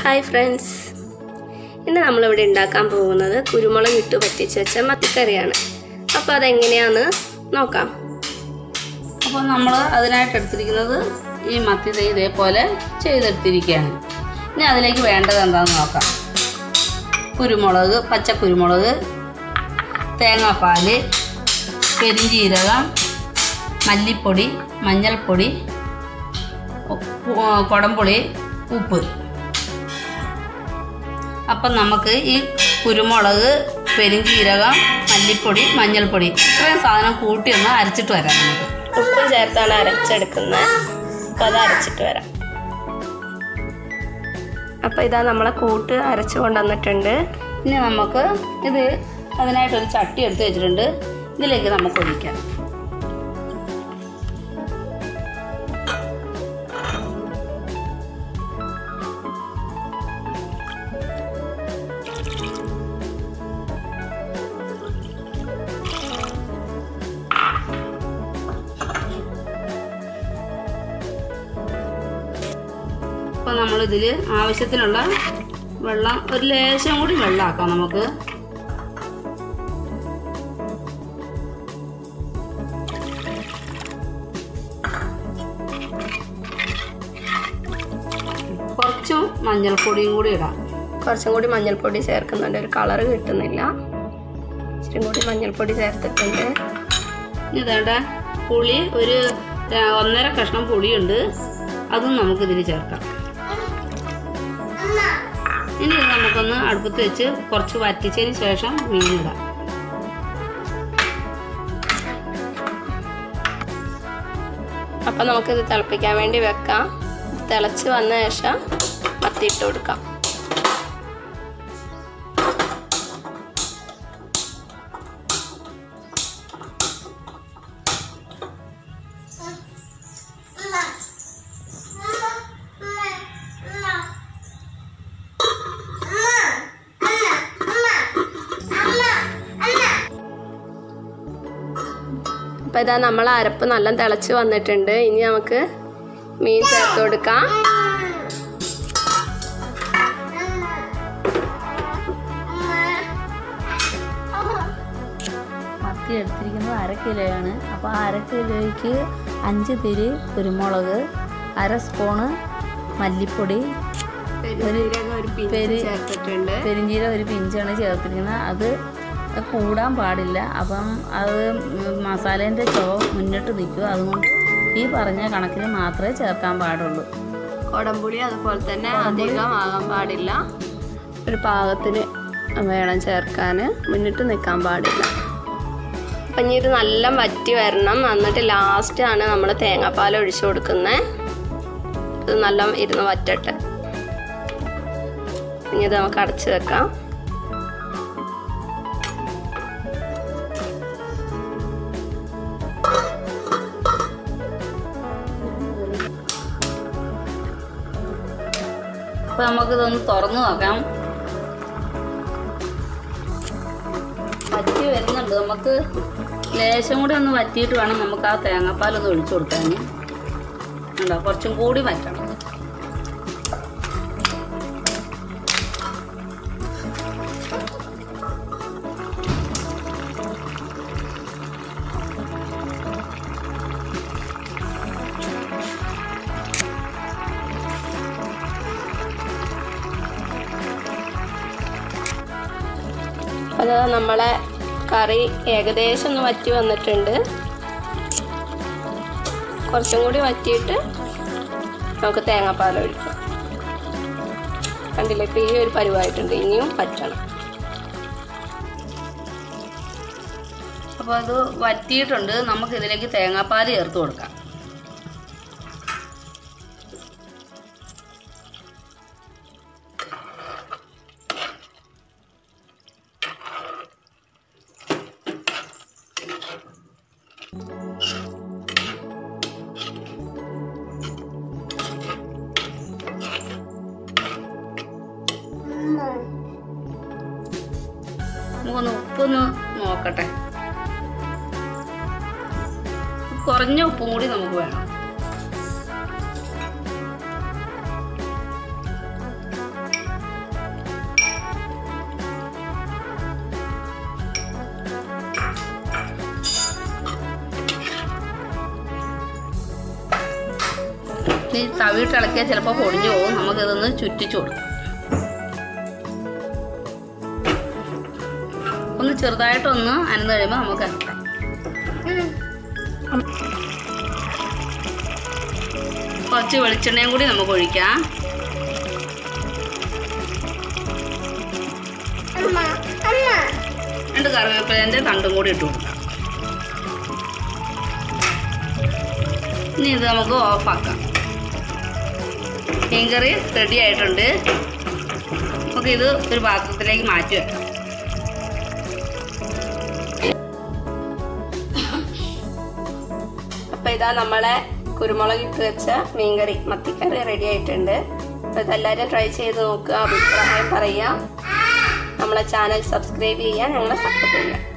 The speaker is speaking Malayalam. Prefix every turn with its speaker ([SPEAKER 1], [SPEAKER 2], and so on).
[SPEAKER 1] ഹായ് ഫ്രണ്ട്സ് ഇന്ന് നമ്മളിവിടെ ഉണ്ടാക്കാൻ പോകുന്നത് കുരുമുളക് ഇട്ട് പറ്റിച്ച് വെച്ച മത്തിക്കറിയാണ് അപ്പോൾ അതെങ്ങനെയാന്ന് നോക്കാം
[SPEAKER 2] അപ്പോൾ നമ്മൾ അതിനായിട്ട് എടുത്തിരിക്കുന്നത് ഈ മത്തി ദേ ഇതേപോലെ ചെയ്തെടുത്തിരിക്കുകയാണ് ഇനി അതിലേക്ക് വേണ്ടത് എന്താണെന്ന് നോക്കാം കുരുമുളക് പച്ച കുരുമുളക് തേങ്ങാപ്പാൽ പെരിഞ്ചീരകം മല്ലിപ്പൊടി മഞ്ഞൾപ്പൊടി ഉപ്പ്, ആ, കുടംപുളി ഉപ്പ് അപ്പം നമുക്ക് ഈ കുരുമുളക് പെരിഞ്ചീരകം മല്ലിപ്പൊടി മഞ്ഞൾപ്പൊടി ഇത്രയും സാധനം കൂട്ടി ഒന്ന് അരച്ചിട്ട് വരാം നമുക്ക്
[SPEAKER 1] ഉപ്പും ചേർത്താണ് അരച്ചെടുക്കുന്നത് അപ്പോൾ അത് അരച്ചിട്ട് വരാം അപ്പോൾ ഇതാ നമ്മളെ കൂട്ട് അരച്ചു കൊണ്ടുവന്നിട്ടുണ്ട്
[SPEAKER 2] ഇനി നമുക്ക് ഇത് അതിനായിട്ടൊരു ചട്ടി എടുത്ത് വെച്ചിട്ടുണ്ട് ഇതിലേക്ക് നമുക്ക് ഒഴിക്കാം അപ്പോൾ നമ്മളിതിൽ ആവശ്യത്തിനുള്ള വെള്ളം ഒരു ലേശം കൂടി വെള്ളമാക്കാം നമുക്ക് കുറച്ചും മഞ്ഞൾപ്പൊടിയും കൂടി ഇടാം
[SPEAKER 1] കുറച്ചും കൂടി മഞ്ഞൾപ്പൊടി ചേർക്കുന്നുണ്ട് ഒരു കളറ് കിട്ടുന്നില്ല ഇച്ചിരി കൂടി മഞ്ഞൾപ്പൊടി ചേർത്തിട്ടുണ്ട്
[SPEAKER 2] ഇനി ഇതേണ്ട പുളി ഒരു ര- ഒന്നര കഷ്ണം പുളിയുണ്ട് അതും നമുക്കിതിൽ ചേർക്കാം ഇനി ഇത് നമുക്കൊന്ന് അടുപ്പത്ത് വെച്ച് കുറച്ച് വറ്റിച്ചതിന് ശേഷം മീനിടാം
[SPEAKER 1] അപ്പം നമുക്കിത് തിളപ്പിക്കാൻ വേണ്ടി വെക്കാം തിളച്ച് വന്ന ശേഷം മത്തി ഇട്ട് കൊടുക്കാം അപ്പം ഇതാ നമ്മൾ അരപ്പ് നല്ല തിളച്ച് വന്നിട്ടുണ്ട് ഇനി നമുക്ക് മീൻ ചേർത്ത് കൊടുക്കാം
[SPEAKER 2] മത്തി എടുത്തിരിക്കുന്നത് അര കിലോയാണ് അപ്പോൾ ആ അര കിലോയ്ക്ക് അഞ്ച് തിരി കുരുമുളക് അര സ്പൂണ് മല്ലിപ്പൊടി
[SPEAKER 1] പെരുംജീരകം ഒരു പിഞ്ച്
[SPEAKER 2] പെരു-
[SPEAKER 1] ചേർത്തിട്ടുണ്ട്
[SPEAKER 2] പെരിഞ്ചീരം ഒരു പിഞ്ചാണ് ചേർത്തിരിക്കുന്നത് അത് കൂടാൻ പാടില്ല അപ്പം അത് മസാലേൻ്റെ ചുവ മുന്നിട്ട് നിൽക്കും അതുകൊണ്ട് ഈ പറഞ്ഞ കണക്കിന് മാത്രമേ ചേർക്കാൻ പാടുള്ളൂ
[SPEAKER 1] കൊടംപുളി അതുപോലെ തന്നെ അധികം ആകാൻ പാടില്ല ഒരു പാകത്തിന് വേണം ചേർക്കാൻ മുന്നിട്ട് നിൽക്കാൻ പാടില്ല അപ്പം ഇനി ഇത് നല്ല വറ്റി വരണം എന്നിട്ട് ലാസ്റ്റാണ് നമ്മൾ തേങ്ങാപ്പാൽ ഒഴിച്ചു കൊടുക്കുന്നത് ഇത് നല്ല ഇരുന്ന് വറ്റട്ടെ ഇനി ഇത് നമുക്ക് അടച്ചു വെക്കാം
[SPEAKER 2] അപ്പം നമുക്കിതൊന്ന് തുറന്നു നോക്കാം വറ്റി വരുന്നുണ്ട് നമുക്ക് ലേശം കൂടി ഒന്ന് വറ്റിയിട്ട് വേണം നമുക്ക് ആ തേങ്ങാപ്പാലൊന്ന് ഒഴിച്ചു കൊടുക്കാൻ ഉണ്ടോ കുറച്ചും കൂടി വറ്റണം
[SPEAKER 1] അത് നമ്മളെ കറി ഏകദേശം ഒന്ന് വറ്റി വന്നിട്ടുണ്ട് കുറച്ചും കൂടി വറ്റിയിട്ട് നമുക്ക് തേങ്ങാപ്പാൽ ഒഴിക്കാം കണ്ടില്ലേ ഇപ്പം ഈ ഒരു പരുവായിട്ടുണ്ട് ഇനിയും പറ്റണം
[SPEAKER 2] അപ്പോൾ അത് വറ്റിയിട്ടുണ്ട് നമുക്ക് ഇതിലേക്ക് തേങ്ങാപ്പാൽ ചേർത്ത് കൊടുക്കാം നമുക്കൊന്ന് ഉപ്പൊന്ന് നോക്കട്ടെ കുറഞ്ഞ ഉപ്പും കൂടി നമുക്ക് വേണം ഈ തവിയിട്ട് ഇളക്കിയാൽ ചിലപ്പോൾ പൊടിഞ്ഞു പോകും നമുക്കിതൊന്ന് ചുറ്റിച്ചു കൊടുക്കാം ഒന്ന് ചെറുതായിട്ടൊന്ന് അനന്ന് കഴിയുമ്പോൾ നമുക്ക് ഇറക്കാം കുറച്ച് വെളിച്ചെണ്ണയും കൂടി നമുക്ക് ഒഴിക്കാം രണ്ട് കറിവേപ്പിലേൻ്റെ തണ്ടും കൂടി ഇട്ട് കൊടുക്കാം ഇനി ഇത് നമുക്ക് ഓഫാക്കാം മീൻകറി റെഡി ആയിട്ടുണ്ട് നമുക്ക് ഇത് ഒരു പാത്രത്തിലേക്ക് മാറ്റി വെക്കാം
[SPEAKER 1] അപ്പൊ ഇതാ നമ്മളെ കുരുമുളക് ഇട്ട് വെച്ച മീൻകറി മത്തിക്കറി റെഡി ആയിട്ടുണ്ട് അപ്പൊ ഇതെല്ലാവരും ട്രൈ ചെയ്ത് നോക്കുക അഭിപ്രായം പറയാം നമ്മളെ ചാനൽ സബ്സ്ക്രൈബ് ചെയ്യാൻ ഞങ്ങളെ സപ്പോർട്ട് ചെയ്യാം